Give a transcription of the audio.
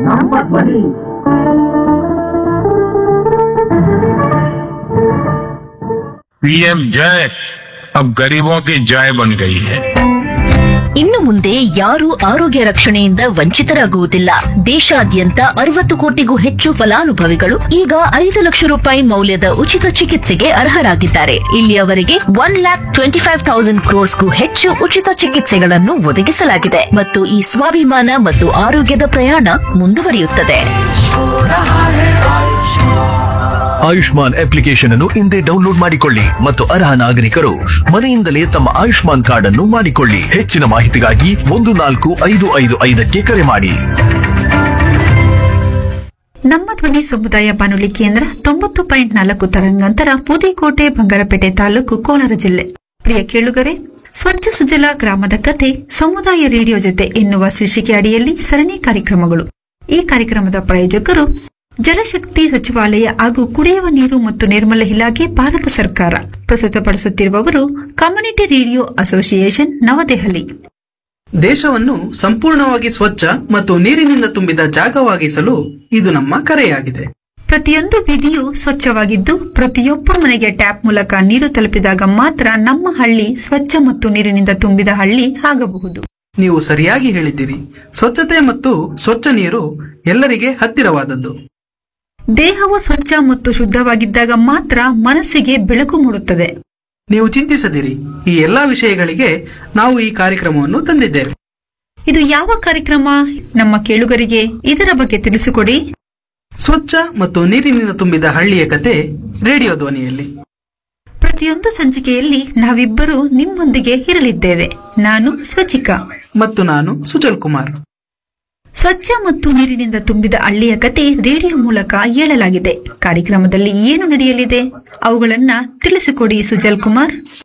ನಮ್ಮ ಧ್ವನಿ पीएम जय अब गरीबों की जय बन गई है ಇನ್ನು ಮುಂದೆ ಯಾರೂ ಆರೋಗ್ಯ ರಕ್ಷಣೆಯಿಂದ ವಂಚಿತರಾಗುವುದಿಲ್ಲ ದೇಶಾದ್ಯಂತ ಅರವತ್ತು ಕೋಟಿಗೂ ಹೆಚ್ಚು ಫಲಾನುಭವಿಗಳು ಈಗ ಐದು ಲಕ್ಷ ರೂಪಾಯಿ ಮೌಲ್ಯದ ಉಚಿತ ಚಿಕಿತ್ಸೆಗೆ ಅರ್ಹರಾಗಿದ್ದಾರೆ ಇಲ್ಲಿಯವರೆಗೆ one lakh twenty five thousand ಕ್ರೋರ್ಸ್ಗೂ ಹೆಚ್ಚು ಉಚಿತ ಚಿಕಿತ್ಸೆಗಳನ್ನು ಒದಗಿಸಲಾಗಿದೆ ಮತ್ತು ಈ ಸ್ವಾಭಿಮಾನ ಮತ್ತು ಆರೋಗ್ಯದ ಪ್ರಯಾಣ ಮುಂದುವರಿಯುತ್ತದೆ ಆಯುಷ್ಮಾನ್ ಅಪ್ಲಿಕೇಶನ್ ಅನ್ನು ಹಿಂದೆ ಡೌನ್ಲೋಡ್ ಮಾಡಿಕೊಳ್ಳಿ ಮತ್ತು ಅರ್ಹ ನಾಗರಿಕರು ಮನೆಯಿಂದಲೇ ತಮ್ಮ ಆಯುಷ್ಮಾನ್ ಕಾರ್ಡ್ ಅನ್ನು ಮಾಡಿಕೊಳ್ಳಿ ಹೆಚ್ಚಿನ ಮಾಹಿತಿಗಾಗಿ ಒಂದು ನಾಲ್ಕು ಐದು ಐದು ಐದಕ್ಕೆ ಕರೆ ಮಾಡಿ ನಮ್ಮ ಧ್ವನಿ ಸಮುದಾಯ ಬಾನುಲಿ ಕೇಂದ್ರ ತೊಂಬತ್ತು ಪಾಯಿಂಟ್ ನಾಲ್ಕು ತರಂಗಾಂತರ ಬೂದಿಕೋಟೆ ಬಂಗಾರಪೇಟೆ ತಾಲೂಕು ಕೋಲಾರ ಜಿಲ್ಲೆ ಪ್ರಿಯ ಕೇಳುಗರೆ ಸ್ವಚ್ಛ ಸುಜಲ ಗ್ರಾಮದ ಕತೆ ಸಮುದಾಯ ರೇಡಿಯೋ ಜೊತೆ ಎನ್ನುವ ಶೀರ್ಷಿಕೆ ಅಡಿಯಲ್ಲಿ ಸರಣಿ ಕಾರ್ಯಕ್ರಮಗಳು ಈ ಕಾರ್ಯಕ್ರಮದ ಪ್ರಾಯೋಜಕರು ಜಲಶಕ್ತಿ ಸಚಿವಾಲಯ ಹಾಗೂ ಕುಡಿಯುವ ನೀರು ಮತ್ತು ನಿರ್ಮಲ ಇಲಾಖೆ ಭಾರತ ಸರ್ಕಾರ ಪ್ರಸ್ತುತಪಡಿಸುತ್ತಿರುವವರು ಕಮ್ಯುನಿಟಿ ರೇಡಿಯೋ ಅಸೋಸಿಯೇಷನ್ ನವದೆಹಲಿ ದೇಶವನ್ನು ಸಂಪೂರ್ಣವಾಗಿ ಸ್ವಚ್ಛ ಮತ್ತು ನೀರಿನಿಂದ ತುಂಬಿದ ಜಾಗವಾಗಿಸಲು ಇದು ನಮ್ಮ ಕರೆಯಾಗಿದೆ ಪ್ರತಿಯೊಂದು ಬೀದಿಯೂ ಸ್ವಚ್ಛವಾಗಿದ್ದು ಪ್ರತಿಯೊಬ್ಬ ಮನೆಗೆ ಟ್ಯಾಪ್ ಮೂಲಕ ನೀರು ತಲುಪಿದಾಗ ಮಾತ್ರ ನಮ್ಮ ಹಳ್ಳಿ ಸ್ವಚ್ಛ ಮತ್ತು ನೀರಿನಿಂದ ತುಂಬಿದ ಹಳ್ಳಿ ಆಗಬಹುದು ನೀವು ಸರಿಯಾಗಿ ಹೇಳಿದ್ದೀರಿ ಸ್ವಚ್ಛತೆ ಮತ್ತು ಸ್ವಚ್ಛ ನೀರು ಎಲ್ಲರಿಗೆ ಹತ್ತಿರವಾದದ್ದು ದೇಹವು ಸ್ವಚ್ಛ ಮತ್ತು ಶುದ್ಧವಾಗಿದ್ದಾಗ ಮಾತ್ರ ಮನಸ್ಸಿಗೆ ಬೆಳಕು ಮೂಡುತ್ತದೆ ನೀವು ಚಿಂತಿಸದಿರಿ ಈ ಎಲ್ಲಾ ವಿಷಯಗಳಿಗೆ ನಾವು ಈ ಕಾರ್ಯಕ್ರಮವನ್ನು ತಂದಿದ್ದೇವೆ ಇದು ಯಾವ ಕಾರ್ಯಕ್ರಮ ನಮ್ಮ ಕೇಳುಗರಿಗೆ ಇದರ ಬಗ್ಗೆ ತಿಳಿಸಿಕೊಡಿ ಸ್ವಚ್ಛ ಮತ್ತು ನೀರಿನಿಂದ ತುಂಬಿದ ಹಳ್ಳಿಯ ಕತೆ ರೇಡಿಯೋ ಧ್ವನಿಯಲ್ಲಿ ಪ್ರತಿಯೊಂದು ಸಂಚಿಕೆಯಲ್ಲಿ ನಾವಿಬ್ಬರು ನಿಮ್ಮೊಂದಿಗೆ ಇರಲಿದ್ದೇವೆ ನಾನು ಸ್ವಚಿಕಾ ಮತ್ತು ನಾನು ಸುಜಲ್ ಕುಮಾರ್ ಸ್ವಚ್ಛ ಮತ್ತು ನೀರಿನಿಂದ ತುಂಬಿದ ಹಳ್ಳಿಯ ಕತೆ ರೇಡಿಯೋ ಮೂಲಕ ಹೇಳಲಾಗಿದೆ ಕಾರ್ಯಕ್ರಮದಲ್ಲಿ ಏನು ನಡೆಯಲಿದೆ ಅವುಗಳನ್ನ ತಿಳಿಸಿಕೊಡಿ ಸುಜಲ್ ಕುಮಾರ್